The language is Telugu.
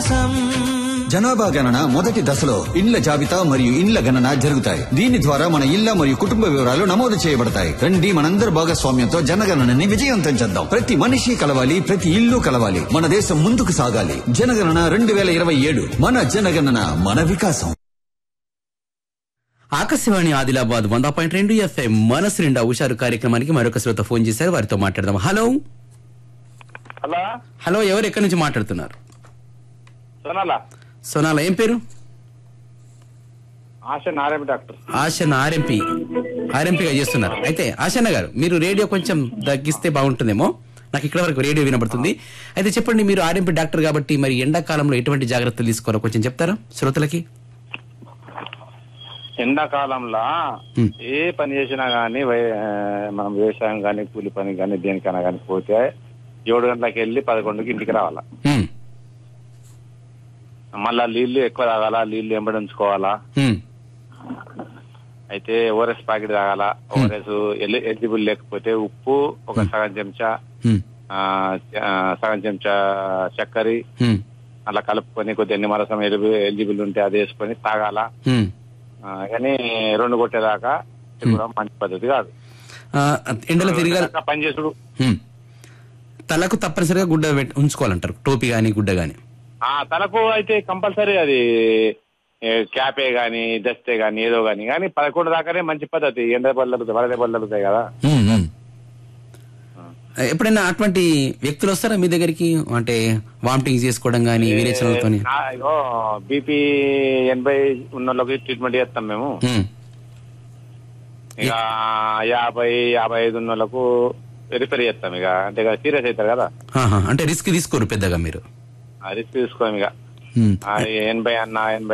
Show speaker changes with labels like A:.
A: వికాసం
B: జనాభా గణన మొదటి దశలో ఇండ్ల జాబితా మరియు ఇండ్ల గణన జరుగుతాయి దీని ద్వారా మన ఇళ్ల మరియు కుటుంబ వివరాలు నమోదు చేయబడతాయి రండి మనందరి భాగస్వామ్యంతో జనగణనని విజయవంతం చేద్దాం ప్రతి మనిషి కలవాలి ప్రతి ఇల్లు కలవాలి మన దేశం ముందుకు సాగాలి జనగణన రెండు వేల ఇరవై ఏడు మన జనగణన మన వికాసం
C: ఆకాశవాణి ఆదిలాబాద్ వంద పాయింట్ రెండు ఎఫ్ఎం మనసు నిండా హుషారు కార్యక్రమానికి మరొక శ్రోత ఫోన్ చేశారు వారితో మాట్లాడదాం హలో
D: హలో
C: హలో ఎవరు ఎక్కడి నుంచి మాట్లాడుతున్నారు
D: సోనాలా
C: సోనాల ఏం పేరు
D: ఆశ నారాయణ డాక్టర్
C: ఆశన్న ఆర్ఎంపీ ఆర్ఎంపీగా చేస్తున్నారు అయితే ఆశన్న గారు మీరు రేడియో కొంచెం తగ్గిస్తే బాగుంటుందేమో నాకు ఇక్కడ వరకు రేడియో వినబడుతుంది అయితే చెప్పండి మీరు ఆర్ఎంపీ డాక్టర్ కాబట్టి మరి ఎండాకాలంలో ఎటువంటి జాగ్రత్తలు తీసుకోవాలో కొంచెం చెప్తారా శ్రోతలకి
D: ఎండాకాలంలో
C: Hmm.
D: ఏ పని చేసినా గానీ వై- ఆ, మనం వ్యవసాయం కానీ కూలి పని కానీ దేనికైనా కానీ పోతే ఏడు గంటలకు వెళ్ళి పదకొండుకి ఇంటికి రావాలా
C: హ్మ్,
D: మళ్ళా నీళ్లు ఎక్కువ తాగాల నీళ్లు ఎంబడి ఉంచుకోవాలా
C: హ్మ్,
D: అయితే ఓఆర్ఎస్ ప్యాకెట్ తాగాల ఓఆర్ఎస్ ఎలిజిబుల్ లేకపోతే ఉప్పు ఒక సగం చెంచా
C: హ్మ్,
D: ఆ, ఆ, సగం చెంచా చక్కెర
C: హ్మ్,
D: అలా కలుపుకొని కొద్దిగా నిమ్మరసం ఎలిజిబుల్ ఉంటే అది వేసుకొని తాగాల
C: హ్మ్.
D: ఆ, కానీ రెండు కొట్టేదాకా ఇది కూడా మంచి పద్ధతి కాదు
C: ఆ, ఎండలో తిరగాలి
D: ఇంకా పని చేసుడు
C: హ్మ్. తలకు తప్పనిసరిగా గుడ్డ పెట్టి ఉంచుకోవాలంటారు టోపీ గాని గుడ్డ గాని
D: ఆ తలకు అయితే కంపల్సరీ అది ఏ, క్యాపే గాని దస్తే గాని ఏదో గాని కానీ పదకొండు దాకానే మంచి పద్ధతి ఎండ పళ్ళు వరద పళ్ళు అవుతాయి కదా
C: హ్మ్, హ్మ్. ఎప్పుడైనా అటువంటి వ్యక్తులు వస్తారా మీ దగ్గరికి అంటే వామిటింగ్ చేసుకోవడం గానీ విరేచనలతో
D: బీపీ ఎనభై ఉన్న వాళ్ళకి ట్రీట్మెంట్ చేస్తాం మేము ఇక యాభై యాభై ఐదు ఉన్న వాళ్ళకు రిపేర్ చేస్తాం ఇక అంటే ఇక సీరియస్ అవుతారు కదా
C: అంటే రిస్క్ తీసుకోరు పెద్దగా మీరు
D: రిస్క్ తీసుకోం ఇక
C: హ్మ్.
D: ఆ, ఎనభై అన్న ఎనభై